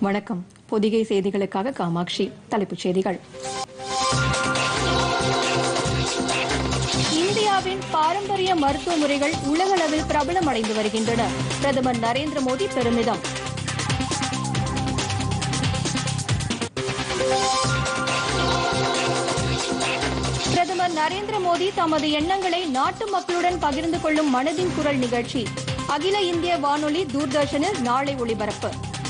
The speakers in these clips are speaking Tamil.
வணக்கம் பொதிகை செய்திகளுக்காக காமாட்சி தலைப்புச் செய்திகள் இந்தியாவின் பாரம்பரிய மருத்துவ முறைகள் உலகளவில் பிரபலமடைந்து வருகின்றன பிரதமர் நரேந்திர மோடி பெருமிதம் பிரதமர் நரேந்திர மோடி தமது எண்ணங்களை நாட்டு மக்களுடன் பகிர்ந்து கொள்ளும் மனதின் குரல் நிகழ்ச்சி அகில இந்திய வானொலி தூர்தர்ஷனில் நாளை ஒளிபரப்பு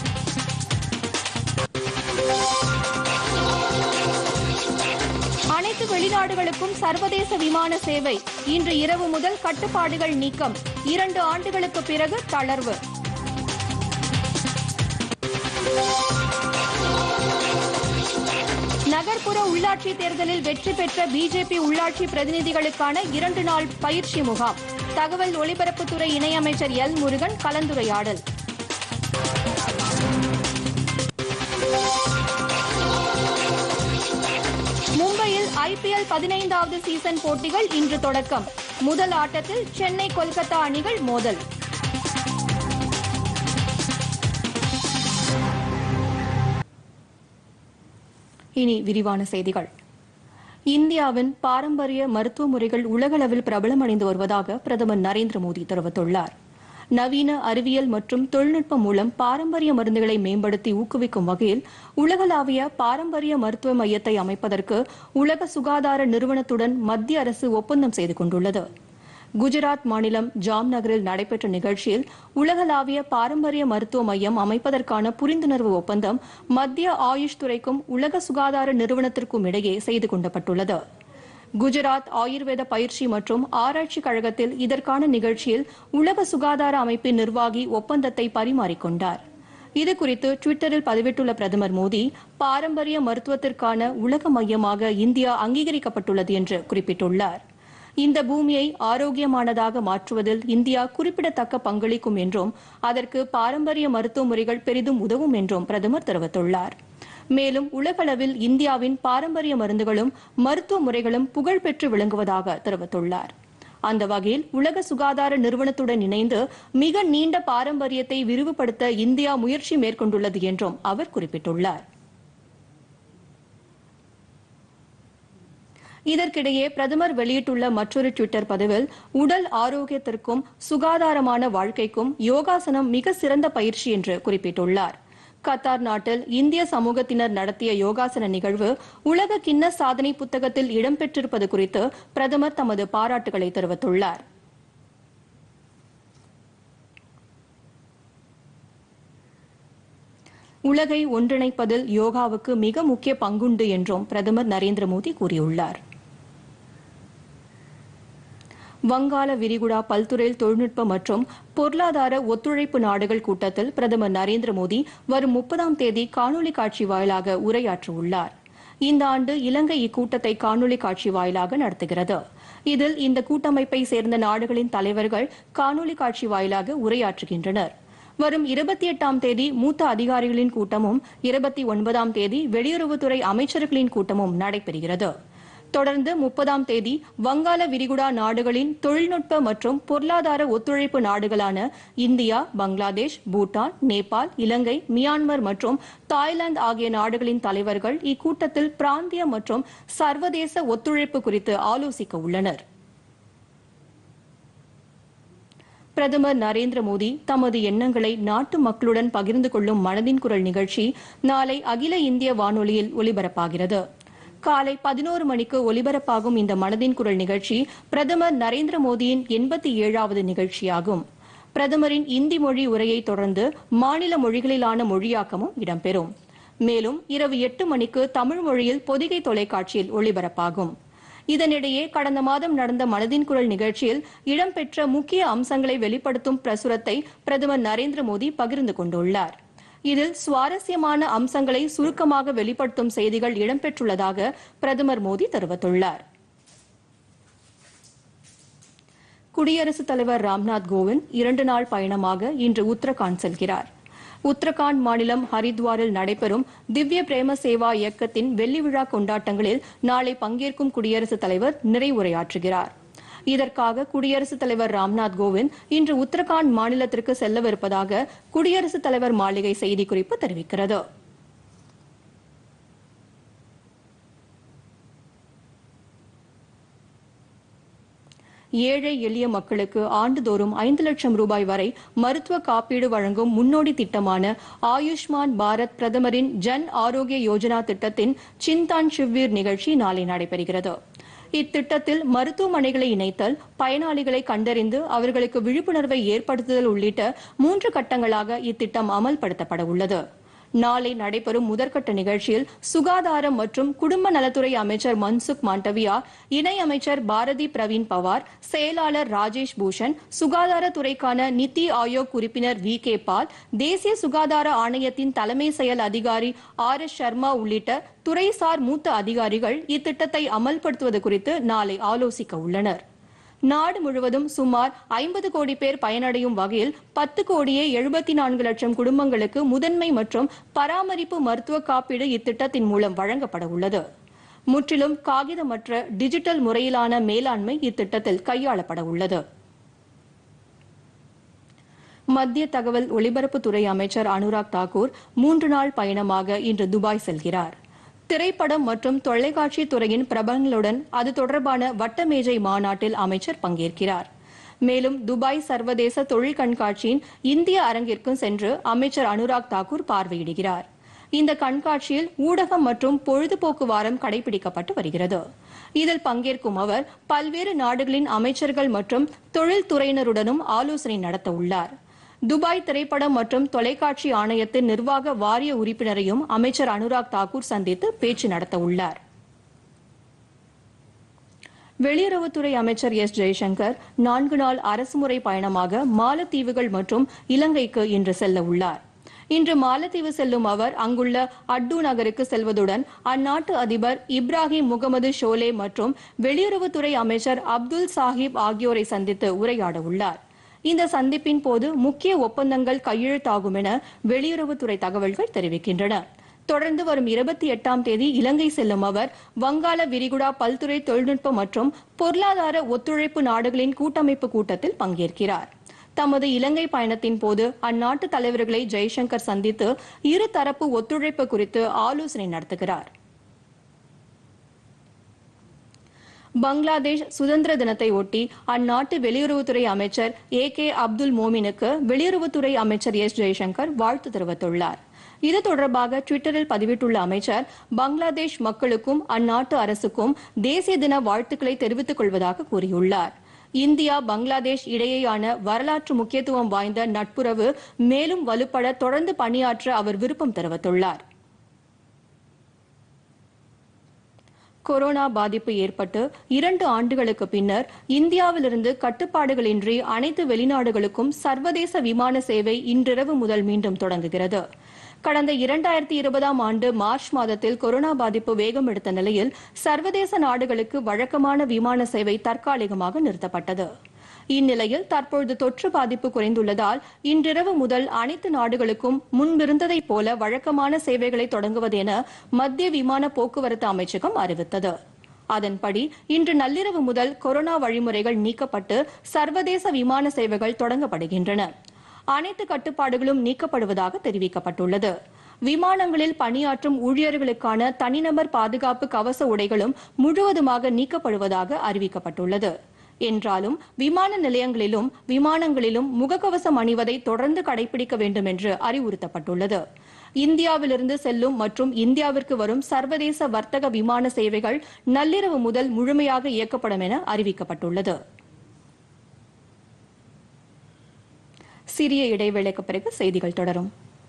அனைத்து வெளிநாடுகளுக்கும் சர்வதேச விமான சேவை இன்று இரவு முதல் கட்டுப்பாடுகள் நீக்கம் இரண்டு ஆண்டுகளுக்கு பிறகு தளர்வு நகர்ப்புற உள்ளாட்சி தேர்தலில் வெற்றி பெற்ற பிஜேபி உள்ளாட்சி பிரதிநிதிகளுக்கான இரண்டு நாள் பயிற்சி முகாம் தகவல் ஒலிபரப்புத்துறை இணையமைச்சர் எல் முருகன் கலந்துரையாடல் மும்பையில் ஐபிஎல் பதினைந்தாவது சீசன் போட்டிகள் இன்று தொடக்கம் முதல் ஆட்டத்தில் சென்னை கொல்கத்தா அணிகள் மோதல் இனி விரிவான செய்திகள் இந்தியாவின் பாரம்பரிய மருத்துவ முறைகள் உலகளவில் பிரபலமடைந்து வருவதாக பிரதமர் நரேந்திர மோடி தெரிவித்துள்ளார் நவீன அறிவியல் மற்றும் தொழில்நுட்பம் மூலம் பாரம்பரிய மருந்துகளை மேம்படுத்தி ஊக்குவிக்கும் வகையில் உலகளாவிய பாரம்பரிய மருத்துவ மையத்தை அமைப்பதற்கு உலக சுகாதார நிறுவனத்துடன் மத்திய அரசு ஒப்பந்தம் செய்து கொண்டுள்ளது குஜராத் மாநிலம் ஜாம் நகரில் நடைபெற்ற நிகழ்ச்சியில் உலகளாவிய பாரம்பரிய மருத்துவ மையம் அமைப்பதற்கான புரிந்துணர்வு ஒப்பந்தம் மத்திய ஆயுஷ் துறைக்கும் உலக சுகாதார நிறுவனத்திற்கும் இடையே செய்து கொள்ளப்பட்டுள்ளது குஜராத் ஆயுர்வேத பயிற்சி மற்றும் ஆராய்ச்சி கழகத்தில் இதற்கான நிகழ்ச்சியில் உலக சுகாதார அமைப்பின் நிர்வாகி ஒப்பந்தத்தை பரிமாறிக்கொண்டார் இதுகுறித்து டுவிட்டரில் பதிவிட்டுள்ள பிரதமர் மோடி பாரம்பரிய மருத்துவத்திற்கான உலக மையமாக இந்தியா அங்கீகரிக்கப்பட்டுள்ளது என்று குறிப்பிட்டுள்ளார் இந்த பூமியை ஆரோக்கியமானதாக மாற்றுவதில் இந்தியா குறிப்பிடத்தக்க பங்களிக்கும் என்றும் அதற்கு பாரம்பரிய மருத்துவ முறைகள் பெரிதும் உதவும் என்றும் பிரதமர் தெரிவித்துள்ளார் மேலும் உலகளவில் இந்தியாவின் பாரம்பரிய மருந்துகளும் மருத்துவ முறைகளும் புகழ்பெற்று விளங்குவதாக தெரிவித்துள்ளார் அந்த வகையில் உலக சுகாதார நிறுவனத்துடன் இணைந்து மிக நீண்ட பாரம்பரியத்தை விரிவுபடுத்த இந்தியா முயற்சி மேற்கொண்டுள்ளது என்றும் அவர் குறிப்பிட்டுள்ளார் இதற்கிடையே பிரதமர் வெளியிட்டுள்ள மற்றொரு டுவிட்டர் பதிவில் உடல் ஆரோக்கியத்திற்கும் சுகாதாரமான வாழ்க்கைக்கும் யோகாசனம் மிக சிறந்த பயிற்சி என்று குறிப்பிட்டுள்ளார் கத்தார் நாட்டில் இந்திய சமூகத்தினர் நடத்திய யோகாசன நிகழ்வு உலக கிண்ண சாதனை புத்தகத்தில் இடம்பெற்றிருப்பது குறித்து பிரதமர் தமது பாராட்டுகளை தெரிவித்துள்ளார் உலகை ஒன்றிணைப்பதில் யோகாவுக்கு மிக முக்கிய பங்குண்டு என்றும் பிரதமர் நரேந்திர மோடி கூறியுள்ளார் வங்காள விரிகுடா பல்துறை தொழில்நுட்ப மற்றும் பொருளாதார ஒத்துழைப்பு நாடுகள் கூட்டத்தில் பிரதமர் நரேந்திர மோடி வரும் முப்பதாம் தேதி காணொலி காட்சி வாயிலாக உரையாற்றவுள்ளார் இந்த ஆண்டு இலங்கை இக்கூட்டத்தை காணொலி காட்சி வாயிலாக நடத்துகிறது இதில் இந்த கூட்டமைப்பை சேர்ந்த நாடுகளின் தலைவர்கள் காணொலி காட்சி வாயிலாக உரையாற்றுகின்றனர் வரும் இருபத்தி எட்டாம் தேதி மூத்த அதிகாரிகளின் கூட்டமும் இருபத்தி ஒன்பதாம் தேதி வெளியுறவுத்துறை அமைச்சர்களின் கூட்டமும் நடைபெறுகிறது தொடர்ந்து முப்பதாம் தேதி வங்காள விரிகுடா நாடுகளின் தொழில்நுட்ப மற்றும் பொருளாதார ஒத்துழைப்பு நாடுகளான இந்தியா பங்களாதேஷ் பூட்டான் நேபாள் இலங்கை மியான்மர் மற்றும் தாய்லாந்து ஆகிய நாடுகளின் தலைவர்கள் இக்கூட்டத்தில் பிராந்திய மற்றும் சர்வதேச ஒத்துழைப்பு குறித்து ஆலோசிக்க உள்ளனர் பிரதமர் நரேந்திர மோடி தமது எண்ணங்களை நாட்டு மக்களுடன் பகிர்ந்து கொள்ளும் மனதின் குரல் நிகழ்ச்சி நாளை அகில இந்திய வானொலியில் ஒலிபரப்பாகிறது காலை பதினோரு மணிக்கு ஒலிபரப்பாகும் இந்த மனதின் குரல் நிகழ்ச்சி பிரதமர் நரேந்திர மோடியின் எண்பத்தி ஏழாவது நிகழ்ச்சியாகும் பிரதமரின் இந்தி மொழி உரையை தொடர்ந்து மாநில மொழிகளிலான மொழியாக்கமும் இடம்பெறும் மேலும் இரவு எட்டு மணிக்கு தமிழ் மொழியில் பொதிகை தொலைக்காட்சியில் ஒளிபரப்பாகும் இதனிடையே கடந்த மாதம் நடந்த மனதின் குரல் நிகழ்ச்சியில் இடம்பெற்ற முக்கிய அம்சங்களை வெளிப்படுத்தும் பிரசுரத்தை பிரதமர் நரேந்திர மோடி பகிர்ந்து கொண்டுள்ளார் இதில் சுவாரஸ்யமான அம்சங்களை சுருக்கமாக வெளிப்படுத்தும் செய்திகள் இடம்பெற்றுள்ளதாக பிரதமர் மோடி தெரிவித்துள்ளார் குடியரசுத் தலைவர் ராம்நாத் கோவிந்த் இரண்டு நாள் பயணமாக இன்று உத்தரகாண்ட் செல்கிறார் உத்தரகாண்ட் மாநிலம் ஹரித்வாரில் நடைபெறும் திவ்ய பிரேம சேவா இயக்கத்தின் வெள்ளி விழா கொண்டாட்டங்களில் நாளை பங்கேற்கும் குடியரசுத் தலைவர் நிறைவுரையாற்றுகிறார் இதற்காக குடியரசுத் தலைவர் ராம்நாத் கோவிந்த் இன்று உத்தரகாண்ட் மாநிலத்திற்கு செல்லவிருப்பதாக குடியரசுத் தலைவர் மாளிகை செய்திக்குறிப்பு தெரிவிக்கிறது ஏழை எளிய மக்களுக்கு ஆண்டுதோறும் ஐந்து லட்சம் ரூபாய் வரை மருத்துவ காப்பீடு வழங்கும் முன்னோடி திட்டமான ஆயுஷ்மான் பாரத் பிரதமரின் ஜன் ஆரோக்கிய யோஜனா திட்டத்தின் சிந்தான் ஷிவ்வீர் நிகழ்ச்சி நாளை நடைபெறுகிறது இத்திட்டத்தில் மருத்துவமனைகளை இணைத்தல் பயனாளிகளை கண்டறிந்து அவர்களுக்கு விழிப்புணர்வை ஏற்படுத்துதல் உள்ளிட்ட மூன்று கட்டங்களாக இத்திட்டம் அமல்படுத்தப்பட உள்ளது நாளை நடைபெறும் முதற்கட்ட நிகழ்ச்சியில் சுகாதாரம் மற்றும் குடும்ப நலத்துறை அமைச்சர் மன்சுக் மாண்டவியா இணையமைச்சர் பாரதி பிரவீன் பவார் செயலாளர் ராஜேஷ் பூஷன் சுகாதாரத்துறைக்கான நித்தி ஆயோக் உறுப்பினர் வி கே பால் தேசிய சுகாதார ஆணையத்தின் தலைமை செயல் அதிகாரி ஆர் எஸ் சர்மா உள்ளிட்ட துறைசார் மூத்த அதிகாரிகள் இத்திட்டத்தை அமல்படுத்துவது குறித்து நாளை ஆலோசிக்க உள்ளனா் நாடு முழுவதும் சுமார் ஐம்பது கோடி பேர் பயனடையும் வகையில் பத்து கோடியே எழுபத்தி நான்கு லட்சம் குடும்பங்களுக்கு முதன்மை மற்றும் பராமரிப்பு மருத்துவ காப்பீடு இத்திட்டத்தின் மூலம் வழங்கப்பட உள்ளது முற்றிலும் காகிதமற்ற டிஜிட்டல் முறையிலான மேலாண்மை இத்திட்டத்தில் கையாளப்பட உள்ளது மத்திய தகவல் ஒலிபரப்புத்துறை அமைச்சர் அனுராக் தாக்கூர் மூன்று நாள் பயணமாக இன்று துபாய் செல்கிறார் திரைப்படம் மற்றும் தொலைக்காட்சி துறையின் பிரபலங்களுடன் அது தொடர்பான வட்டமேஜை மாநாட்டில் அமைச்சர் பங்கேற்கிறார் மேலும் துபாய் சர்வதேச தொழில் கண்காட்சியின் இந்திய அரங்கிற்கும் சென்று அமைச்சர் அனுராக் தாக்கூர் பார்வையிடுகிறார் இந்த கண்காட்சியில் ஊடகம் மற்றும் பொழுதுபோக்கு வாரம் கடைபிடிக்கப்பட்டு வருகிறது இதில் பங்கேற்கும் அவர் பல்வேறு நாடுகளின் அமைச்சர்கள் மற்றும் தொழில்துறையினருடனும் ஆலோசனை நடத்த உள்ளார் துபாய் திரைப்படம் மற்றும் தொலைக்காட்சி ஆணையத்தின் நிர்வாக வாரிய உறுப்பினரையும் அமைச்சர் அனுராக் தாக்கூர் சந்தித்து பேச்சு நடத்த உள்ளார் வெளியுறவுத்துறை அமைச்சர் எஸ் ஜெய்சங்கர் நான்கு நாள் அரசுமுறை பயணமாக மாலத்தீவுகள் மற்றும் இலங்கைக்கு இன்று செல்ல உள்ளார் இன்று மாலத்தீவு செல்லும் அவர் அங்குள்ள அட்டு நகருக்கு செல்வதுடன் அந்நாட்டு அதிபர் இப்ராஹிம் முகமது ஷோலே மற்றும் வெளியுறவுத்துறை அமைச்சர் அப்துல் சாஹிப் ஆகியோரை சந்தித்து உரையாட உள்ளார் இந்த சந்திப்பின் போது முக்கிய ஒப்பந்தங்கள் கையெழுத்தாகும் என வெளியுறவுத்துறை தகவல்கள் தெரிவிக்கின்றன தொடர்ந்து வரும் இருபத்தி எட்டாம் தேதி இலங்கை செல்லும் அவர் வங்காள விரிகுடா பல்துறை தொழில்நுட்ப மற்றும் பொருளாதார ஒத்துழைப்பு நாடுகளின் கூட்டமைப்பு கூட்டத்தில் பங்கேற்கிறார் தமது இலங்கை பயணத்தின் போது அந்நாட்டு தலைவர்களை ஜெய்சங்கர் சந்தித்து இருதரப்பு ஒத்துழைப்பு குறித்து ஆலோசனை நடத்துகிறார் பங்களாதேஷ் சுதந்திர தினத்தை ஒட்டி அந்நாட்டு வெளியுறவுத்துறை அமைச்சர் ஏ கே அப்துல் மோமினுக்கு வெளியுறவுத்துறை அமைச்சர் எஸ் ஜெய்சங்கர் வாழ்த்து தெரிவித்துள்ளார் இது தொடர்பாக டுவிட்டரில் பதிவிட்டுள்ள அமைச்சர் பங்களாதேஷ் மக்களுக்கும் அந்நாட்டு அரசுக்கும் தேசிய தின வாழ்த்துக்களை தெரிவித்துக் கொள்வதாக கூறியுள்ளார் இந்தியா பங்களாதேஷ் இடையேயான வரலாற்று முக்கியத்துவம் வாய்ந்த நட்புறவு மேலும் வலுப்பட தொடர்ந்து பணியாற்ற அவர் விருப்பம் தெரிவித்துள்ளார் கொரோனா பாதிப்பு ஏற்பட்டு இரண்டு ஆண்டுகளுக்கு பின்னர் இந்தியாவிலிருந்து கட்டுப்பாடுகளின்றி அனைத்து வெளிநாடுகளுக்கும் சர்வதேச விமான சேவை இன்றிரவு முதல் மீண்டும் தொடங்குகிறது கடந்த இரண்டாயிரத்தி இருபதாம் ஆண்டு மார்ச் மாதத்தில் கொரோனா பாதிப்பு வேகம் எடுத்த நிலையில் சர்வதேச நாடுகளுக்கு வழக்கமான விமான சேவை தற்காலிகமாக நிறுத்தப்பட்டது இந்நிலையில் தற்பொழுது தொற்று பாதிப்பு குறைந்துள்ளதால் இன்றிரவு முதல் அனைத்து நாடுகளுக்கும் முன்பிருந்ததைப் போல வழக்கமான சேவைகளை தொடங்குவது என மத்திய விமான போக்குவரத்து அமைச்சகம் அறிவித்தது அதன்படி இன்று நள்ளிரவு முதல் கொரோனா வழிமுறைகள் நீக்கப்பட்டு சர்வதேச விமான சேவைகள் தொடங்கப்படுகின்றன அனைத்து கட்டுப்பாடுகளும் நீக்கப்படுவதாக தெரிவிக்கப்பட்டுள்ளது விமானங்களில் பணியாற்றும் ஊழியர்களுக்கான தனிநபர் பாதுகாப்பு கவச உடைகளும் முழுவதுமாக நீக்கப்படுவதாக அறிவிக்கப்பட்டுள்ளது என்றாலும் விமான நிலையங்களிலும் விமானங்களிலும் முகக்கவசம் அணிவதை தொடர்ந்து கடைபிடிக்க வேண்டும் என்று அறிவுறுத்தப்பட்டுள்ளது இந்தியாவிலிருந்து செல்லும் மற்றும் இந்தியாவிற்கு வரும் சர்வதேச வர்த்தக விமான சேவைகள் நள்ளிரவு முதல் முழுமையாக இயக்கப்படும் என அறிவிக்கப்பட்டுள்ளது சிறிய இடைவேளைக்கு பிறகு செய்திகள் தொடரும்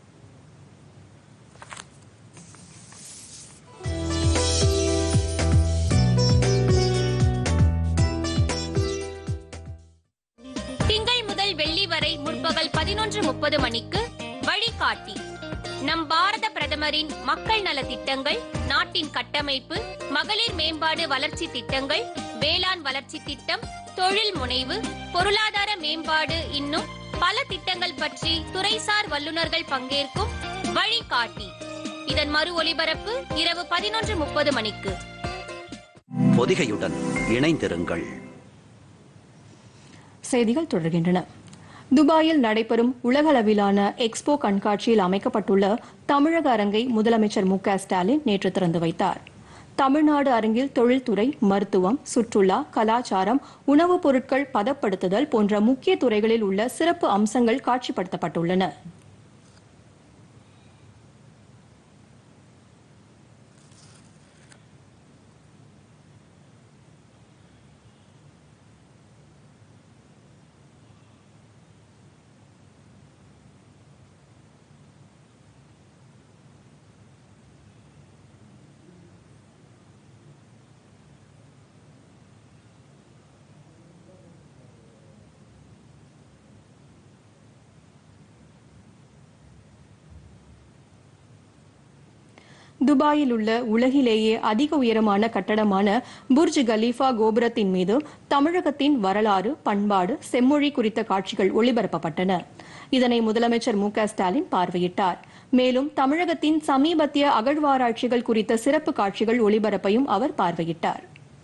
திங்கள் முதல் வெள்ளி வரை முற்பகல் பதினொன்று முப்பது மணிக்கு வழிகாட்டி நம் பாரத பிரதமரின் மக்கள் நல திட்டங்கள் நாட்டின் கட்டமைப்பு மகளிர் மேம்பாடு வளர்ச்சி திட்டங்கள் வேளாண் வளர்ச்சி திட்டம் தொழில் முனைவு பொருளாதார மேம்பாடு இன்னும் பல திட்டங்கள் பற்றி துறைசார் வல்லுநர்கள் பங்கேற்கும் வழிகாட்டி இதன் மறு ஒலிபரப்பு இரவு பதினொன்று முப்பது மணிக்கு பொதிகையுடன் இணைந்திருங்கள் செய்திகள் தொடர்கின்றன துபாயில் நடைபெறும் உலகளவிலான எக்ஸ்போ கண்காட்சியில் அமைக்கப்பட்டுள்ள தமிழக அரங்கை முதலமைச்சர் மு க ஸ்டாலின் நேற்று திறந்து வைத்தார் தமிழ்நாடு அரங்கில் தொழில்துறை மருத்துவம் சுற்றுலா கலாச்சாரம் உணவுப் பொருட்கள் பதப்படுத்துதல் போன்ற முக்கிய துறைகளில் உள்ள சிறப்பு அம்சங்கள் காட்சிப்படுத்தப்பட்டுள்ளன துபாயில் உள்ள உலகிலேயே அதிக உயரமான கட்டடமான புர்ஜ் கலீஃபா கோபுரத்தின் மீது தமிழகத்தின் வரலாறு பண்பாடு செம்மொழி குறித்த காட்சிகள் ஒளிபரப்பப்பட்டன இதனை முதலமைச்சர் மு க ஸ்டாலின் பார்வையிட்டார் மேலும் தமிழகத்தின் சமீபத்திய அகழ்வாராய்ச்சிகள் குறித்த சிறப்பு காட்சிகள் ஒளிபரப்பையும் அவர் பார்வையிட்டார்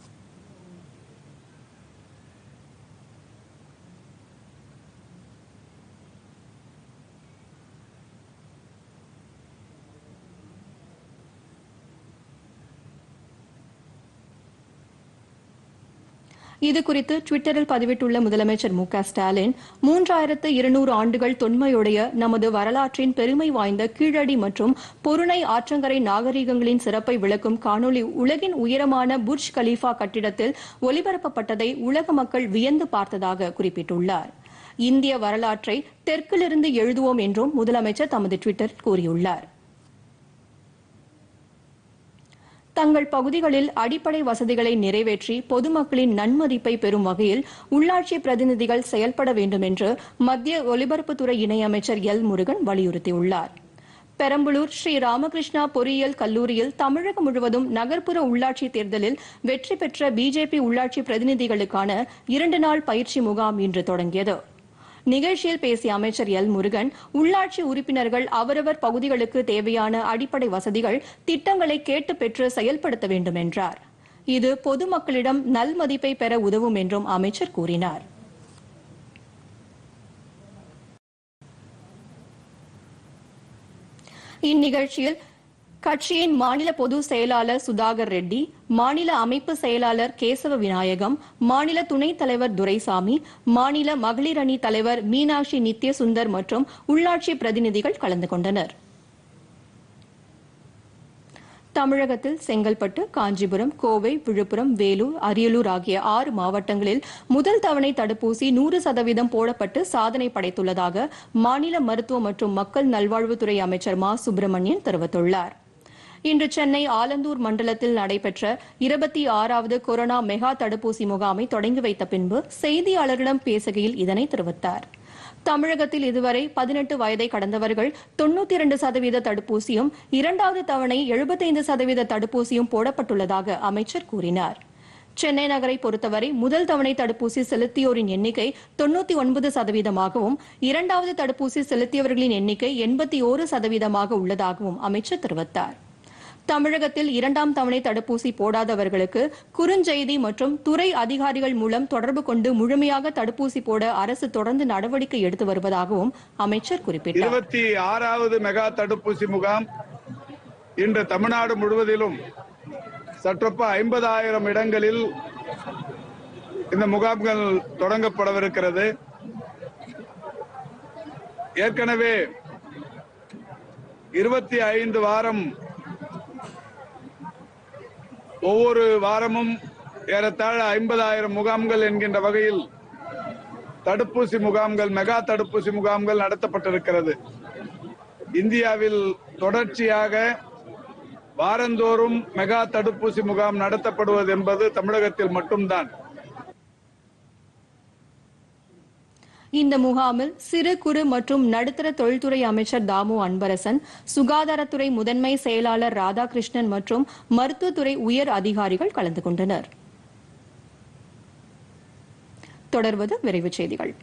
இதுகுறித்து டுவிட்டரில் பதிவிட்டுள்ள முதலமைச்சர் மு க ஸ்டாலின் மூன்றாயிரத்து இருநூறு ஆண்டுகள் தொன்மையுடைய நமது வரலாற்றின் பெருமை வாய்ந்த கீழடி மற்றும் பொருணை ஆற்றங்கரை நாகரிகங்களின் சிறப்பை விளக்கும் காணொலி உலகின் உயரமான புர்ஜ் கலீஃபா கட்டிடத்தில் ஒலிபரப்பப்பட்டதை உலக மக்கள் வியந்து பார்த்ததாக குறிப்பிட்டுள்ளார் இந்திய வரலாற்றை தெற்கிலிருந்து எழுதுவோம் என்றும் முதலமைச்சர் தமது டுவிட்டரில் கூறியுள்ளார் தங்கள் பகுதிகளில் அடிப்படை வசதிகளை நிறைவேற்றி பொதுமக்களின் நன்மதிப்பை பெறும் வகையில் உள்ளாட்சி பிரதிநிதிகள் செயல்பட வேண்டும் என்று மத்திய ஒலிபரப்புத்துறை இணையமைச்சர் எல் முருகன் வலியுறுத்தியுள்ளார் பெரம்பலூர் ஸ்ரீ ராமகிருஷ்ணா பொறியியல் கல்லூரியில் தமிழகம் முழுவதும் நகர்ப்புற உள்ளாட்சி தேர்தலில் வெற்றி பெற்ற பிஜேபி உள்ளாட்சி பிரதிநிதிகளுக்கான இரண்டு நாள் பயிற்சி முகாம் இன்று தொடங்கியது நிகழ்ச்சியில் பேசிய அமைச்சர் எல் முருகன் உள்ளாட்சி உறுப்பினர்கள் அவரவர் பகுதிகளுக்கு தேவையான அடிப்படை வசதிகள் திட்டங்களை கேட்டு பெற்று செயல்படுத்த வேண்டும் என்றார் இது பொதுமக்களிடம் நல்மதிப்பை பெற உதவும் என்றும் அமைச்சர் கூறினார் இந்நிகழ்ச்சியில் கட்சியின் மாநில பொதுச் செயலாளர் சுதாகர் ரெட்டி மாநில அமைப்பு செயலாளர் கேசவ விநாயகம் மாநில துணைத் தலைவர் துரைசாமி மாநில மகளிர் அணி தலைவர் மீனாட்சி நித்யசுந்தர் மற்றும் உள்ளாட்சி பிரதிநிதிகள் கலந்து கொண்டனர் தமிழகத்தில் செங்கல்பட்டு காஞ்சிபுரம் கோவை விழுப்புரம் வேலூர் அரியலூர் ஆகிய ஆறு மாவட்டங்களில் முதல் தவணை தடுப்பூசி நூறு சதவீதம் போடப்பட்டு சாதனை படைத்துள்ளதாக மாநில மருத்துவ மற்றும் மக்கள் நல்வாழ்வுத்துறை அமைச்சர் மா சுப்பிரமணியன் தெரிவித்துள்ளார் இன்று சென்னை ஆலந்தூர் மண்டலத்தில் நடைபெற்ற இருபத்தி ஆறாவது கொரோனா மெகா தடுப்பூசி முகாமை தொடங்கி வைத்த பின்பு செய்தியாளர்களிடம் பேசுகையில் இதனை தெரிவித்தார் தமிழகத்தில் இதுவரை பதினெட்டு வயதை கடந்தவர்கள் தொன்னூத்தி இரண்டு சதவீத தடுப்பூசியும் இரண்டாவது தவணை எழுபத்தைந்து சதவீத தடுப்பூசியும் போடப்பட்டுள்ளதாக அமைச்சர் கூறினார் சென்னை நகரை பொறுத்தவரை முதல் தவணை தடுப்பூசி செலுத்தியோரின் எண்ணிக்கை தொன்னூத்தி ஒன்பது சதவீதமாகவும் இரண்டாவது தடுப்பூசி செலுத்தியவர்களின் எண்ணிக்கை எண்பத்தி ஓரு சதவீதமாக உள்ளதாகவும் அமைச்சர் தெரிவித்தார் தமிழகத்தில் இரண்டாம் தவணை தடுப்பூசி போடாதவர்களுக்கு குறுஞ்செய்தி மற்றும் துறை அதிகாரிகள் மூலம் தொடர்பு கொண்டு முழுமையாக தடுப்பூசி போட அரசு தொடர்ந்து நடவடிக்கை எடுத்து வருவதாகவும் அமைச்சர் குறிப்பிட்டார் இருபத்தி ஆறாவது மெகா தடுப்பூசி முகாம் இன்று தமிழ்நாடு முழுவதிலும் சற்றொப்ப ஐம்பதாயிரம் இடங்களில் இந்த முகாம்கள் தொடங்கப்படவிருக்கிறது ஏற்கனவே இருபத்தி ஐந்து வாரம் ஒவ்வொரு வாரமும் ஏறத்தாழ ஐம்பதாயிரம் முகாம்கள் என்கின்ற வகையில் தடுப்பூசி முகாம்கள் மெகா தடுப்பூசி முகாம்கள் நடத்தப்பட்டிருக்கிறது இந்தியாவில் தொடர்ச்சியாக வாரந்தோறும் மெகா தடுப்பூசி முகாம் நடத்தப்படுவது என்பது தமிழகத்தில் மட்டும்தான் இந்த முகாமில் சிறு குறு மற்றும் நடுத்தர தொழில்துறை அமைச்சர் தாமு அன்பரசன் சுகாதாரத்துறை முதன்மை செயலாளர் ராதாகிருஷ்ணன் மற்றும் மருத்துவத்துறை உயர் அதிகாரிகள் கலந்து கொண்டனர் தொடர்வது விரைவுச் செய்திகள்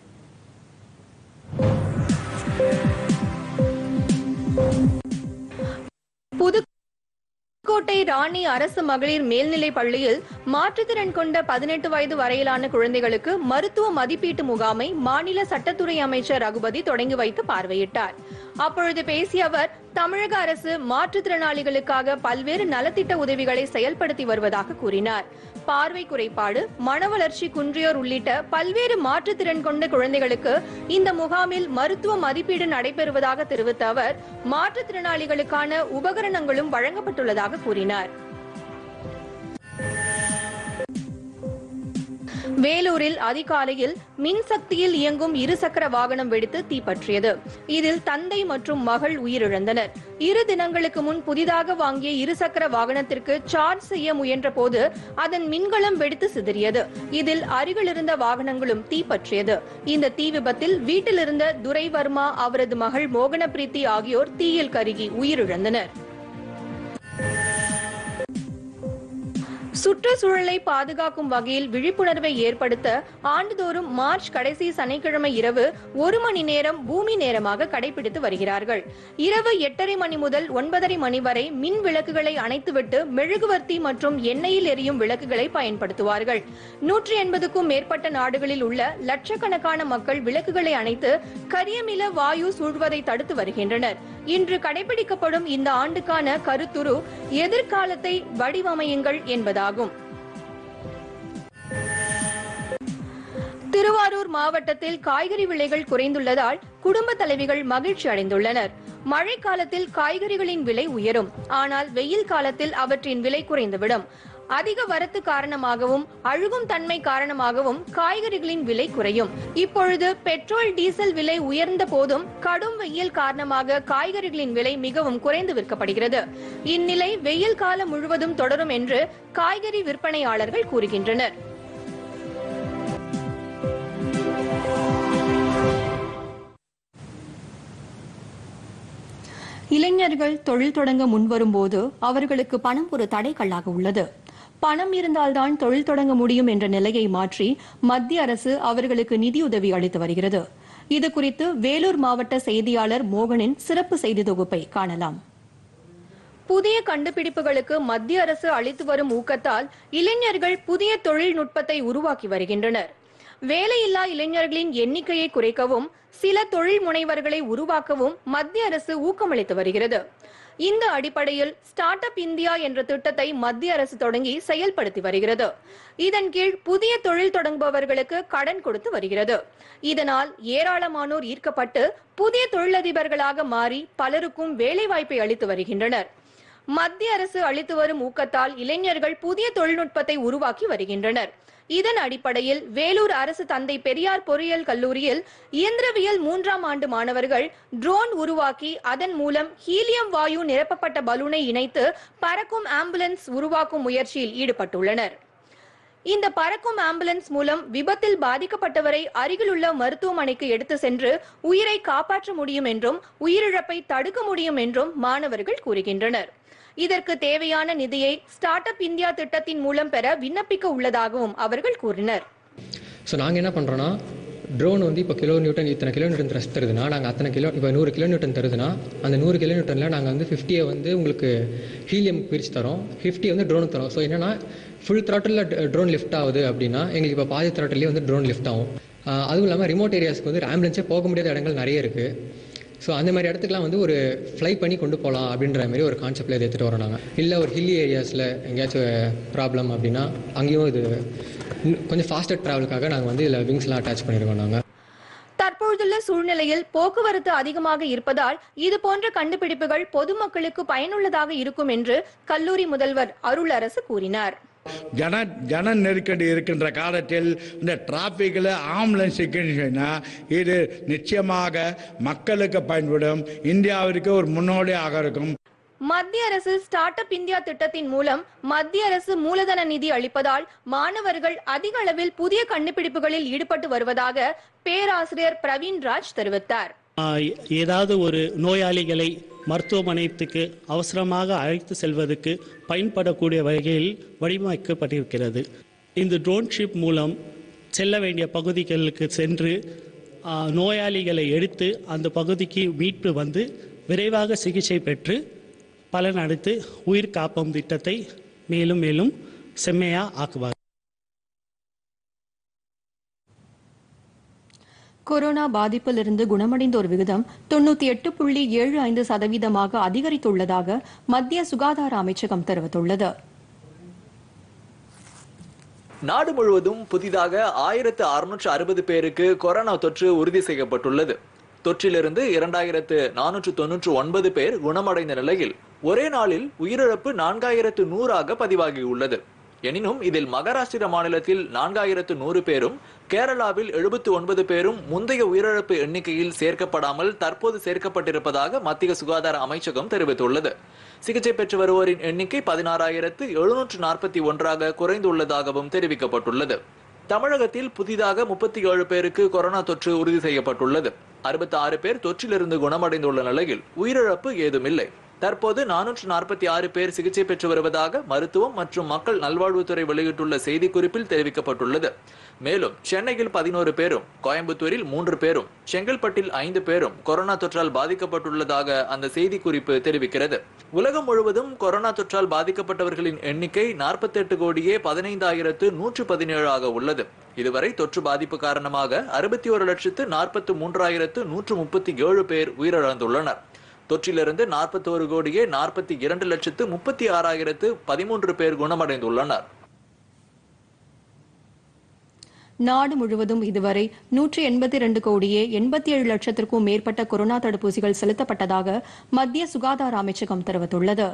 புதுக்கோட்டை புதுக்கோட்டை ராணி அரசு மகளிர் மேல்நிலைப் பள்ளியில் மாற்றுத்திறன் கொண்ட பதினெட்டு வயது வரையிலான குழந்தைகளுக்கு மருத்துவ மதிப்பீட்டு முகாமை மாநில சட்டத்துறை அமைச்சர் ரகுபதி தொடங்கி வைத்து பார்வையிட்டார் அப்பொழுது பேசிய அவர் தமிழக அரசு மாற்றுத்திறனாளிகளுக்காக பல்வேறு நலத்திட்ட உதவிகளை செயல்படுத்தி வருவதாக கூறினார் பார்வை குறைபாடு மனவளர்ச்சி குன்றியோர் உள்ளிட்ட பல்வேறு மாற்றுத்திறன் கொண்ட குழந்தைகளுக்கு இந்த முகாமில் மருத்துவ மதிப்பீடு நடைபெறுவதாக தெரிவித்த அவர் மாற்றுத்திறனாளிகளுக்கான உபகரணங்களும் வழங்கப்பட்டுள்ளதாக கூறினார் வேலூரில் அதிகாலையில் மின்சக்தியில் இயங்கும் இருசக்கர வாகனம் வெடித்து தீப்பற்றியது இதில் தந்தை மற்றும் மகள் உயிரிழந்தனர் இரு தினங்களுக்கு முன் புதிதாக வாங்கிய இருசக்கர வாகனத்திற்கு சார்ஜ் செய்ய முயன்ற போது அதன் மின்கலம் வெடித்து சிதறியது இதில் அருகிலிருந்த வாகனங்களும் தீப்பற்றியது இந்த தீ விபத்தில் வீட்டிலிருந்த துரை வர்மா அவரது மகள் மோகன பிரீத்தி ஆகியோர் தீயில் கருகி உயிரிழந்தனர் சுற்றுச்சூழலை பாதுகாக்கும் வகையில் விழிப்புணர்வை ஏற்படுத்த ஆண்டுதோறும் மார்ச் கடைசி சனிக்கிழமை இரவு ஒரு மணி நேரம் பூமி நேரமாக கடைபிடித்து வருகிறார்கள் இரவு எட்டரை மணி முதல் ஒன்பதரை மணி வரை மின் விளக்குகளை அணைத்துவிட்டு மெழுகுவர்த்தி மற்றும் எண்ணெயில் எரியும் விளக்குகளை பயன்படுத்துவார்கள் நூற்றி எண்பதுக்கும் மேற்பட்ட நாடுகளில் உள்ள லட்சக்கணக்கான மக்கள் விளக்குகளை அணைத்து கரியமில வாயு சூழ்வதை தடுத்து வருகின்றனர் இன்று கடைபிடிக்கப்படும் இந்த ஆண்டுக்கான கருத்துரு எதிர்காலத்தை வடிவமையுங்கள் என்பதாகும் திருவாரூர் மாவட்டத்தில் காய்கறி விலைகள் குறைந்துள்ளதால் குடும்ப தலைவிகள் மகிழ்ச்சி அடைந்துள்ளனர் மழை காலத்தில் காய்கறிகளின் விலை உயரும் ஆனால் வெயில் காலத்தில் அவற்றின் விலை குறைந்துவிடும் அதிக வரத்து காரணமாகவும் அழுகும் தன்மை காரணமாகவும் காய்கறிகளின் விலை குறையும் இப்பொழுது பெட்ரோல் டீசல் விலை உயர்ந்த போதும் கடும் வெயில் காரணமாக காய்கறிகளின் விலை மிகவும் குறைந்து விற்கப்படுகிறது இந்நிலை வெயில் காலம் முழுவதும் தொடரும் என்று காய்கறி விற்பனையாளர்கள் கூறுகின்றனர் இளைஞர்கள் தொழில் தொடங்க முன்வரும்போது அவர்களுக்கு பணம் ஒரு தடைக்கல்லாக உள்ளது பணம் இருந்தால்தான் தொழில் தொடங்க முடியும் என்ற நிலையை மாற்றி மத்திய அரசு அவர்களுக்கு நிதியுதவி அளித்து வருகிறது இது குறித்து வேலூர் மாவட்ட செய்தியாளர் மோகனின் சிறப்பு செய்தி தொகுப்பை காணலாம் புதிய கண்டுபிடிப்புகளுக்கு மத்திய அரசு அளித்து வரும் ஊக்கத்தால் இளைஞர்கள் புதிய தொழில்நுட்பத்தை உருவாக்கி வருகின்றனர் வேலையில்லா இளைஞர்களின் எண்ணிக்கையை குறைக்கவும் சில தொழில் முனைவர்களை உருவாக்கவும் மத்திய அரசு ஊக்கமளித்து வருகிறது இந்த அடிப்படையில் ஸ்டார்ட் அப் இந்தியா என்ற திட்டத்தை மத்திய அரசு தொடங்கி செயல்படுத்தி வருகிறது இதன் கீழ் புதிய தொழில் தொடங்குபவர்களுக்கு கடன் கொடுத்து வருகிறது இதனால் ஏராளமானோர் ஈர்க்கப்பட்டு புதிய தொழிலதிபர்களாக மாறி பலருக்கும் வேலைவாய்ப்பை அளித்து வருகின்றனர் மத்திய அரசு அளித்து வரும் ஊக்கத்தால் இளைஞர்கள் புதிய தொழில்நுட்பத்தை உருவாக்கி வருகின்றனர் இதன் அடிப்படையில் வேலூர் அரசு தந்தை பெரியார் பொறியியல் கல்லூரியில் இயந்திரவியல் மூன்றாம் ஆண்டு மாணவர்கள் ட்ரோன் உருவாக்கி அதன் மூலம் ஹீலியம் வாயு நிரப்பப்பட்ட பலூனை இணைத்து பறக்கும் ஆம்புலன்ஸ் உருவாக்கும் முயற்சியில் ஈடுபட்டுள்ளனர் இந்த பறக்கும் ஆம்புலன்ஸ் மூலம் விபத்தில் பாதிக்கப்பட்டவரை அருகிலுள்ள மருத்துவமனைக்கு எடுத்து சென்று உயிரை காப்பாற்ற முடியும் என்றும் உயிரிழப்பை தடுக்க முடியும் என்றும் மாணவர்கள் கூறுகின்றனர் இதற்கு தேவையான நிதியை ஸ்டார்ட் அப் இந்தியா திட்டத்தின் மூலம் பெற விண்ணப்பிக்க உள்ளதாகவும் அவர்கள் கூறினர் ஸோ நாங்கள் என்ன பண்ணுறோன்னா ட்ரோன் வந்து இப்போ கிலோ நியூட்டன் இத்தனை கிலோ நியூட்டன் த்ரஸ்ட் தருதுன்னா நாங்கள் அத்தனை கிலோ இப்போ நூறு கிலோ நியூட்டன் தருதுன்னா அந்த நூறு கிலோ நியூட்டனில் நாங்கள் வந்து ஃபிஃப்டியை வந்து உங்களுக்கு ஹீலியம் பிரித்து தரோம் ஃபிஃப்டி வந்து ட்ரோனுக்கு தரோம் ஸோ என்னன்னா ஃபுல் த்ராட்டில் ட்ரோன் லிஃப்ட் ஆகுது அப்படின்னா எங்களுக்கு இப்போ பாதி த்ராட்டிலே வந்து ட்ரோன் லிஃப்ட் ஆகும் ஆஹ் அதுவும் இல்லாமல் ரிமோட் ஏரியாஸ்க்கு வந்து ஆம்புலன்ஸே போக முடியாத இடங்கள் நிறைய இருக்குது ஸோ அந்த மாதிரி இடத்துக்குலாம் வந்து ஒரு ஃப்ளை பண்ணி கொண்டு போகலாம் அப்படின்ற மாதிரி ஒரு கான்செப்டில் இதை எடுத்துகிட்டு வரோம் நாங்கள் இல்லை ஒரு ஹில்லி ஏரியாஸில் எங்கேயாச்சும் ப்ராப்ளம் அப்படின்னா அங்கேயும் இது இன்னும் கொஞ்சம் ஃபாஸ்டர் ட்ராவலுக்காக நாங்கள் வந்து இதில் விங்ஸ்லாம் அட்டாச் பண்ணியிருக்கோம் நாங்கள் தற்பொழுதுள்ள சூழ்நிலையில் போக்குவரத்து அதிகமாக இருப்பதால் இது போன்ற கண்டுபிடிப்புகள் பொதுமக்களுக்கு பயனுள்ளதாக இருக்கும் என்று கல்லூரி முதல்வர் அருளரசு கூறினார் ஜன ஜன நெருக்கடி இருக்கின்ற காலத்தில் இந்த டிராஃபிக்கில் ஆம்புலன்ஸ் இருக்குன்னு இது நிச்சயமாக மக்களுக்கு பயன்படும் இந்தியாவிற்கு ஒரு முன்னோடியாக இருக்கும் மத்திய அரசு ஸ்டார்ட் அப் இந்தியா திட்டத்தின் மூலம் மத்திய அரசு மூலதன நிதி அளிப்பதால் மாணவர்கள் அதிக அளவில் புதிய கண்டுபிடிப்புகளில் ஈடுபட்டு வருவதாக பேராசிரியர் பிரவீன் ராஜ் தெரிவித்தார் ஆஹ் ஏதாவது ஒரு நோயாளிகளை மருத்துவமனைக்கு அவசரமாக அழைத்து செல்வதற்கு பயன்படக்கூடிய வகையில் வடிவமைக்கப்பட்டிருக்கிறது இந்த ட்ரோன் ஷிப் மூலம் செல்ல வேண்டிய பகுதிகளுக்கு சென்று ஆஹ் நோயாளிகளை எடுத்து அந்த பகுதிக்கு மீட்பு வந்து விரைவாக சிகிச்சை பெற்று பலனளித்து உயிர் காப்போம் திட்டத்தை மேலும் மேலும் செம்மையா ஆக்குவார் கொரோனா பாதிப்பிலிருந்து குணமடைந்தோர் விகிதம் தொண்ணூத்தி எட்டு புள்ளி ஏழு ஐந்து சதவீதமாக அதிகரித்துள்ளதாக மத்திய சுகாதார அமைச்சகம் தெரிவித்துள்ளது நாடு முழுவதும் புதிதாக ஆயிரத்து அறுநூற்று அறுபது பேருக்கு கொரோனா தொற்று உறுதி செய்யப்பட்டுள்ளது தொற்றிலிருந்து இரண்டாயிரத்து நானூற்று தொன்னூற்று ஒன்பது பேர் குணமடைந்த நிலையில் ஒரே நாளில் உயிரிழப்பு நான்காயிரத்து நூறாக பதிவாகியுள்ளது எனினும் இதில் மகாராஷ்டிர மாநிலத்தில் நான்காயிரத்து நூறு பேரும் கேரளாவில் எழுபத்து ஒன்பது பேரும் முந்தைய உயிரிழப்பு எண்ணிக்கையில் சேர்க்கப்படாமல் தற்போது சேர்க்கப்பட்டிருப்பதாக மத்திய சுகாதார அமைச்சகம் தெரிவித்துள்ளது சிகிச்சை பெற்று வருவோரின் எண்ணிக்கை பதினாறாயிரத்து எழுநூற்று நாற்பத்தி ஒன்றாக குறைந்துள்ளதாகவும் தெரிவிக்கப்பட்டுள்ளது தமிழகத்தில் புதிதாக முப்பத்தி ஏழு பேருக்கு கொரோனா தொற்று உறுதி செய்யப்பட்டுள்ளது அறுபத்தி ஆறு பேர் தொற்றிலிருந்து குணமடைந்துள்ள நிலையில் உயிரிழப்பு ஏதுமில்லை தற்போது நானூற்று நாற்பத்தி ஆறு பேர் சிகிச்சை பெற்று வருவதாக மருத்துவம் மற்றும் மக்கள் நல்வாழ்வுத்துறை வெளியிட்டுள்ள செய்திக்குறிப்பில் தெரிவிக்கப்பட்டுள்ளது மேலும் சென்னையில் பதினோரு பேரும் கோயம்புத்தூரில் மூன்று பேரும் செங்கல்பட்டில் ஐந்து பேரும் கொரோனா தொற்றால் பாதிக்கப்பட்டுள்ளதாக அந்த செய்திக்குறிப்பு தெரிவிக்கிறது உலகம் முழுவதும் கொரோனா தொற்றால் பாதிக்கப்பட்டவர்களின் எண்ணிக்கை நாற்பத்தி எட்டு கோடியே பதினைந்தாயிரத்து நூற்று பதினேழாக உள்ளது இதுவரை தொற்று பாதிப்பு காரணமாக அறுபத்தி ஒரு லட்சத்து நாற்பத்து மூன்றாயிரத்து நூற்று முப்பத்தி ஏழு பேர் உயிரிழந்துள்ளனர் தொற்றிலிருந்து நாற்பத்தோரு கோடியே நாற்பத்தி இரண்டு லட்சத்து முப்பத்தி ஆறாயிரத்து பதிமூன்று பேர் குணமடைந்துள்ளனர் நாடு முழுவதும் இதுவரை நூற்றி எண்பத்தி இரண்டு கோடியே எண்பத்தி ஏழு லட்சத்திற்கும் மேற்பட்ட கொரோனா தடுப்பூசிகள் செலுத்தப்பட்டதாக மத்திய சுகாதார அமைச்சகம் தெரிவித்துள்ளது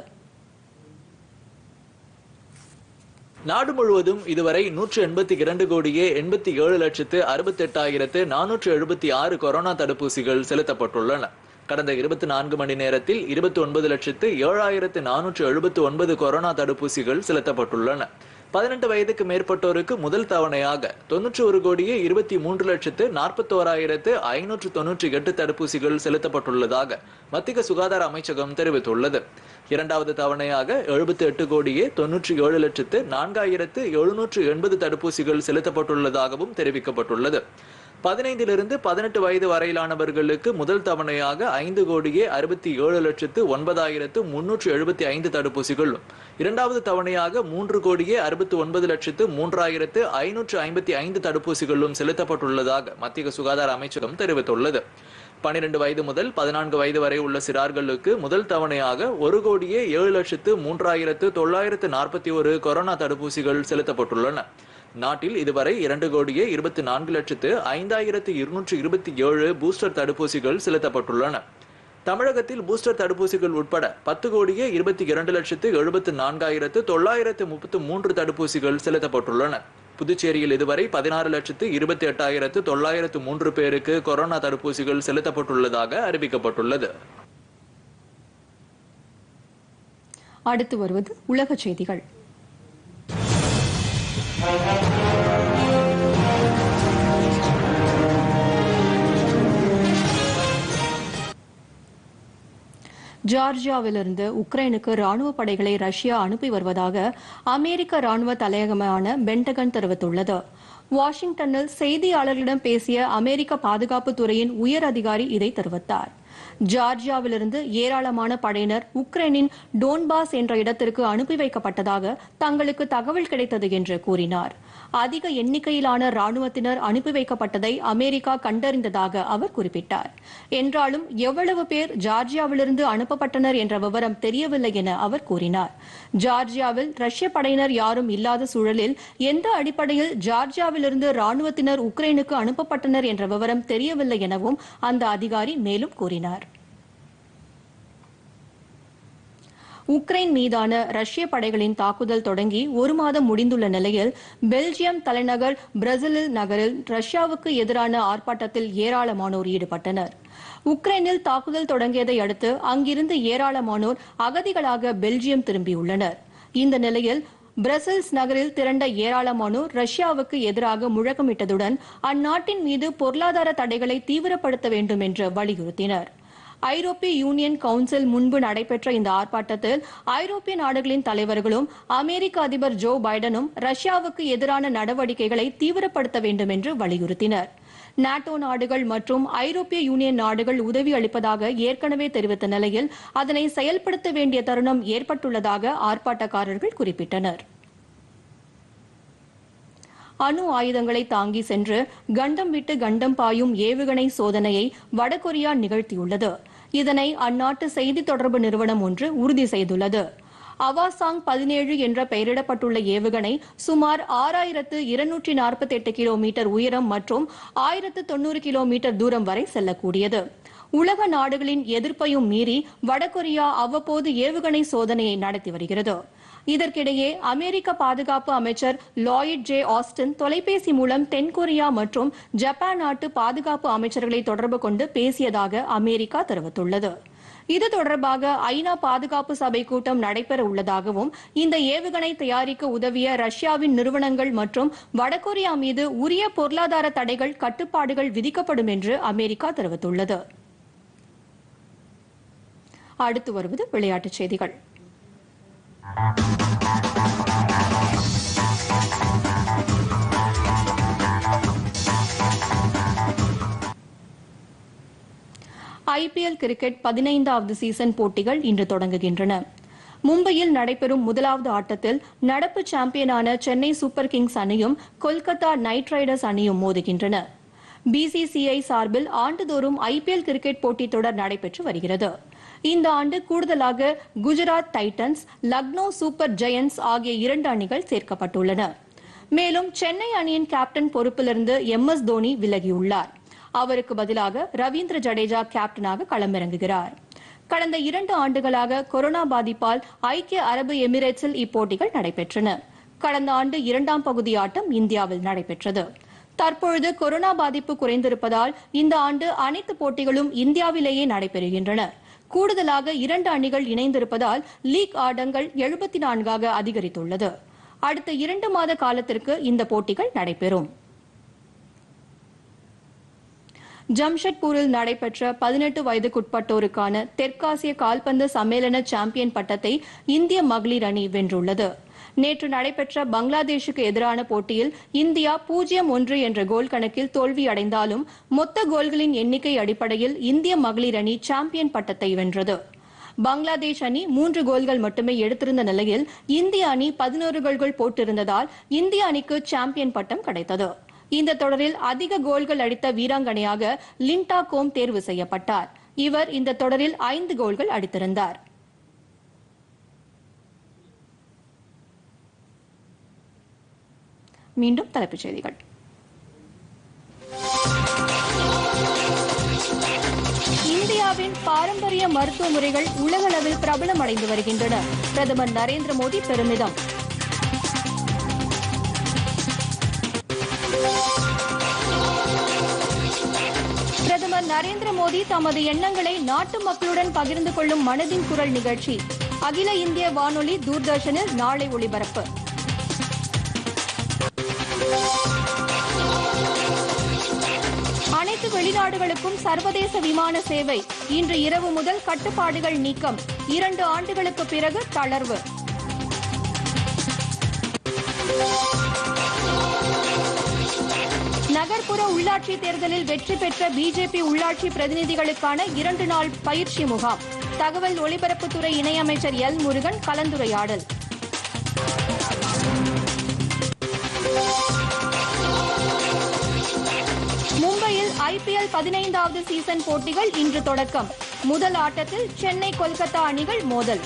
நாடு முழுவதும் இதுவரை நூற்று எண்பத்தி இரண்டு கோடியே எண்பத்தி ஏழு லட்சத்து அறுபத்தி எட்டாயிரத்து நானூற்று எழுபத்தி ஆறு கொரோனா தடுப்பூசிகள் செலுத்தப்பட்டுள்ளன கடந்த இருபத்தி நான்கு மணி நேரத்தில் இருபத்தி ஒன்பது லட்சத்து ஏழாயிரத்து நானூற்று எழுபத்தி ஒன்பது கொரோனா தடுப்பூசிகள் செலுத்தப்பட்டுள்ளன பதினெட்டு வயதுக்கு மேற்பட்டோருக்கு முதல் தவணையாக தொன்னூற்றி ஒரு கோடியே இருபத்தி மூன்று லட்சத்து நாற்பத்தோராயிரத்து ஐநூற்று தொன்னூற்றி எட்டு தடுப்பூசிகள் செலுத்தப்பட்டுள்ளதாக மத்திய சுகாதார அமைச்சகம் தெரிவித்துள்ளது இரண்டாவது தவணையாக எழுபத்தி எட்டு கோடியே தொன்னூற்றி ஏழு லட்சத்து நான்காயிரத்து எழுநூற்று எண்பது தடுப்பூசிகள் செலுத்தப்பட்டுள்ளதாகவும் தெரிவிக்கப்பட்டுள்ளது பதினைந்திலிருந்து பதினெட்டு வயது வரையிலானவர்களுக்கு முதல் தவணையாக ஐந்து கோடியே அறுபத்தி ஏழு லட்சத்து ஒன்பதாயிரத்து முன்னூற்று எழுபத்தி ஐந்து தடுப்பூசிகளும் இரண்டாவது தவணையாக மூன்று கோடியே அறுபத்தி ஒன்பது லட்சத்து மூன்றாயிரத்து ஐநூற்று ஐம்பத்தி ஐந்து தடுப்பூசிகளும் செலுத்தப்பட்டுள்ளதாக மத்திய சுகாதார அமைச்சகம் தெரிவித்துள்ளது பனிரெண்டு வயது முதல் பதினான்கு வயது வரை உள்ள சிறார்களுக்கு முதல் தவணையாக ஒரு கோடியே ஏழு லட்சத்து மூன்றாயிரத்து தொள்ளாயிரத்து நாற்பத்தி ஒரு கொரோனா தடுப்பூசிகள் செலுத்தப்பட்டுள்ளன நாட்டில் இதுவரை இரண்டு கோடியே இருபத்தி நான்கு லட்சத்து ஐந்தாயிரத்து இருநூற்று இருபத்தி ஏழு பூஸ்டர் தடுப்பூசிகள் செலுத்தப்பட்டுள்ளன தமிழகத்தில் பூஸ்டர் தடுப்பூசிகள் உட்பட பத்து கோடியே இருபத்தி இரண்டு லட்சத்து எழுபத்து நான்காயிரத்து தொள்ளாயிரத்து முப்பத்து மூன்று தடுப்பூசிகள் செலுத்தப்பட்டுள்ளன புதுச்சேரியில் இதுவரை பதினாறு லட்சத்து இருபத்தி எட்டாயிரத்து தொள்ளாயிரத்து மூன்று பேருக்கு கொரோனா தடுப்பூசிகள் செலுத்தப்பட்டுள்ளதாக அறிவிக்கப்பட்டுள்ளது அடுத்து வருவது உலக செய்திகள் ஜார்ஜியாவிலிருந்து உக்ரைனுக்கு ராணுவ படைகளை ரஷ்யா அனுப்பி வருவதாக அமெரிக்க ராணுவ தலையகமான பென்டகன் தெரிவித்துள்ளது வாஷிங்டனில் செய்தியாளர்களிடம் பேசிய அமெரிக்க பாதுகாப்பு துறையின் உயர் அதிகாரி இதை தெரிவித்தார் ஜார்ஜியாவிலிருந்து ஏராளமான படையினர் உக்ரைனின் டோன்பாஸ் என்ற இடத்திற்கு அனுப்பி வைக்கப்பட்டதாக தங்களுக்கு தகவல் கிடைத்தது என்று கூறினார் அதிக எண்ணிக்கையிலான ராணுவத்தினர் அனுப்பி வைக்கப்பட்டதை அமெரிக்கா கண்டறிந்ததாக அவர் குறிப்பிட்டார் என்றாலும் எவ்வளவு பேர் ஜார்ஜியாவிலிருந்து அனுப்பப்பட்டனர் என்ற விவரம் தெரியவில்லை என அவர் கூறினார் ஜார்ஜியாவில் ரஷ்ய படையினர் யாரும் இல்லாத சூழலில் எந்த அடிப்படையில் ஜார்ஜியாவிலிருந்து ராணுவத்தினர் உக்ரைனுக்கு அனுப்பப்பட்டனர் என்ற விவரம் தெரியவில்லை எனவும் அந்த அதிகாரி மேலும் கூறினார் உக்ரைன் மீதான ரஷ்ய படைகளின் தாக்குதல் தொடங்கி ஒரு மாதம் முடிந்துள்ள நிலையில் பெல்ஜியம் தலைநகர் பிரசிலில் நகரில் ரஷ்யாவுக்கு எதிரான ஆர்ப்பாட்டத்தில் ஏராளமானோர் ஈடுபட்டனர் உக்ரைனில் தாக்குதல் தொடங்கியதை அடுத்து அங்கிருந்து ஏராளமானோர் அகதிகளாக பெல்ஜியம் திரும்பியுள்ளனர் இந்த நிலையில் பிரசல்ஸ் நகரில் திரண்ட ஏராளமானோர் ரஷ்யாவுக்கு எதிராக முழக்கமிட்டதுடன் அந்நாட்டின் மீது பொருளாதார தடைகளை தீவிரப்படுத்த வேண்டும் என்று வலியுறுத்தினர் ஐரோப்பிய யூனியன் கவுன்சில் முன்பு நடைபெற்ற இந்த ஆர்ப்பாட்டத்தில் ஐரோப்பிய நாடுகளின் தலைவர்களும் அமெரிக்க அதிபர் ஜோ பைடனும் ரஷ்யாவுக்கு எதிரான நடவடிக்கைகளை தீவிரப்படுத்த வேண்டும் என்று வலியுறுத்தினர் நாட்டோ நாடுகள் மற்றும் ஐரோப்பிய யூனியன் நாடுகள் உதவி அளிப்பதாக ஏற்கனவே தெரிவித்த நிலையில் அதனை செயல்படுத்த வேண்டிய தருணம் ஏற்பட்டுள்ளதாக ஆர்ப்பாட்டக்காரர்கள் குறிப்பிட்டனர் அணு ஆயுதங்களை தாங்கி சென்று கண்டம் விட்டு கண்டம் பாயும் ஏவுகணை சோதனையை வடகொரியா நிகழ்த்தியுள்ளது இதனை அந்நாட்டு செய்தி தொடர்பு நிறுவனம் ஒன்று உறுதி செய்துள்ளது அவாசாங் பதினேழு என்ற பெயரிடப்பட்டுள்ள ஏவுகணை சுமார் ஆறாயிரத்து இருநூற்றி நாற்பத்தி எட்டு கிலோமீட்டர் உயரம் மற்றும் ஆயிரத்து தொன்னூறு கிலோமீட்டர் தூரம் வரை செல்லக்கூடியது உலக நாடுகளின் எதிர்ப்பையும் மீறி வடகொரியா அவ்வப்போது ஏவுகணை சோதனையை நடத்தி வருகிறது இதற்கிடையே அமெரிக்க பாதுகாப்பு அமைச்சர் லாயிட் ஜே ஆஸ்டின் தொலைபேசி மூலம் தென்கொரியா மற்றும் ஜப்பான் நாட்டு பாதுகாப்பு அமைச்சர்களை தொடர்பு கொண்டு பேசியதாக அமெரிக்கா தெரிவித்துள்ளது இது தொடர்பாக ஐநா பாதுகாப்பு சபை கூட்டம் நடைபெற உள்ளதாகவும் இந்த ஏவுகணை தயாரிக்க உதவிய ரஷ்யாவின் நிறுவனங்கள் மற்றும் வடகொரியா மீது உரிய பொருளாதார தடைகள் கட்டுப்பாடுகள் விதிக்கப்படும் என்று அமெரிக்கா தெரிவித்துள்ளது அடுத்து வருவது விளையாட்டுச் செய்திகள் ஐபிஎல் கிரிக்கெட் பதினைந்தாவது சீசன் போட்டிகள் இன்று தொடங்குகின்றன மும்பையில் நடைபெறும் முதலாவது ஆட்டத்தில் நடப்பு சாம்பியனான சென்னை சூப்பர் கிங்ஸ் அணியும் கொல்கத்தா நைட் ரைடர்ஸ் அணியும் மோதுகின்றன பிசிசிஐ சார்பில் ஆண்டுதோறும் ஐபிஎல் கிரிக்கெட் போட்டித் தொடர் நடைபெற்று வருகிறது இந்த ஆண்டு கூடுதலாக Gujarat Titans Lucknow Super Giants ஆகிய இரண்டு அணிகள் சேர்க்கப்பட்டுள்ளன மேலும் சென்னை அணியின் கேப்டன் பொறுப்பிலிருந்து எம் எஸ் தோனி விலகியுள்ளார் அவருக்கு பதிலாக ரவீந்திர ஜடேஜா கேப்டனாக களமிறங்குகிறார் கடந்த இரண்டு ஆண்டுகளாக கொரோனா பாதிப்பால் ஐக்கிய அரபு எமிரேட்ஸில் இப்போட்டிகள் நடைபெற்றன கடந்த ஆண்டு இரண்டாம் பகுதி ஆட்டம் இந்தியாவில் நடைபெற்றது தற்பொழுது கொரோனா பாதிப்பு குறைந்திருப்பதால் இந்த ஆண்டு அனைத்து போட்டிகளும் இந்தியாவிலேயே நடைபெறுகின்றன கூடுதலாக இரண்டு அணிகள் இணைந்திருப்பதால் லீக் ஆட்டங்கள் எழுபத்தி நான்காக அதிகரித்துள்ளது அடுத்த இரண்டு மாத காலத்திற்கு இந்த போட்டிகள் நடைபெறும் ஜம்ஷெட்பூரில் நடைபெற்ற பதினெட்டு வயதுக்குட்பட்டோருக்கான தெற்காசிய கால்பந்து சம்மேளன சாம்பியன் பட்டத்தை இந்திய மகளிர் அணி வென்றுள்ளது நேற்று நடைபெற்ற பங்களாதேஷுக்கு எதிரான போட்டியில் இந்தியா பூஜ்ஜியம் ஒன்று என்ற கோல் கணக்கில் தோல்வியடைந்தாலும் மொத்த கோல்களின் எண்ணிக்கை அடிப்படையில் இந்திய மகளிர் அணி சாம்பியன் பட்டத்தை வென்றது பங்களாதேஷ் அணி மூன்று கோல்கள் மட்டுமே எடுத்திருந்த நிலையில் இந்திய அணி பதினோரு கோல்கள் போட்டிருந்ததால் இந்திய அணிக்கு சாம்பியன் பட்டம் கிடைத்தது இந்த தொடரில் அதிக கோல்கள் அடித்த வீராங்கனையாக லிண்டா கோம் தேர்வு செய்யப்பட்டார் இவர் இந்த தொடரில் ஐந்து கோல்கள் அடித்திருந்தார் மீண்டும் தலைப்புச் செய்திகள் இந்தியாவின் பாரம்பரிய மருத்துவ முறைகள் உலகளவில் பிரபலமடைந்து வருகின்றன பிரதமர் நரேந்திர மோடி பெருமிதம் பிரதமர் நரேந்திர மோடி தமது எண்ணங்களை நாட்டு மக்களுடன் பகிர்ந்து கொள்ளும் மனதின் குரல் நிகழ்ச்சி அகில இந்திய வானொலி தூர்தர்ஷனில் நாளை ஒளிபரப்பு அனைத்து வெளிநாடுகளுக்கும் சர்வதேச விமான சேவை இன்று இரவு முதல் கட்டுப்பாடுகள் நீக்கம் இரண்டு ஆண்டுகளுக்கு பிறகு தளர்வு நகர்ப்புற உள்ளாட்சி தேர்தலில் வெற்றி பெற்ற பிஜேபி உள்ளாட்சி பிரதிநிதிகளுக்கான இரண்டு நாள் பயிற்சி முகாம் தகவல் ஒலிபரப்புத்துறை இணையமைச்சர் எல் முருகன் கலந்துரையாடல் மும்பையில் ஐபிஎல் பதினைந்தாவது சீசன் போட்டிகள் இன்று தொடக்கம் முதல் ஆட்டத்தில் சென்னை கொல்கத்தா அணிகள் மோதல்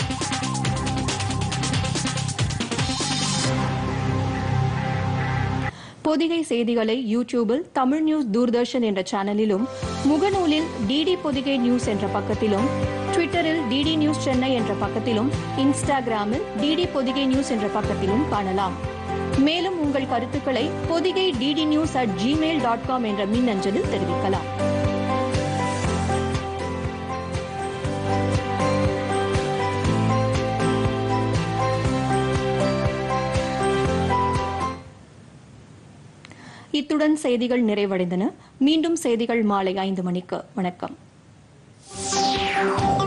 பொதிகை செய்திகளை யூடியூபில் தமிழ் நியூஸ் தூர்தர்ஷன் என்ற சேனலிலும் முகநூலில் டிடி பொதிகை நியூஸ் என்ற பக்கத்திலும் ட்விட்டரில் டிடி நியூஸ் சென்னை என்ற பக்கத்திலும் இன்ஸ்டாகிராமில் டிடி பொதிகை நியூஸ் என்ற பக்கத்திலும் காணலாம் மேலும் உங்கள் கருத்துக்களை Pothigai DD News at Gmail dot com என்ற மின்னஞ்சலில் தெரிவிக்கலாம் இத்துடன் செய்திகள் நிறைவடைந்தன மீண்டும் செய்திகள் மாலை ஐந்து மணிக்கு வணக்கம்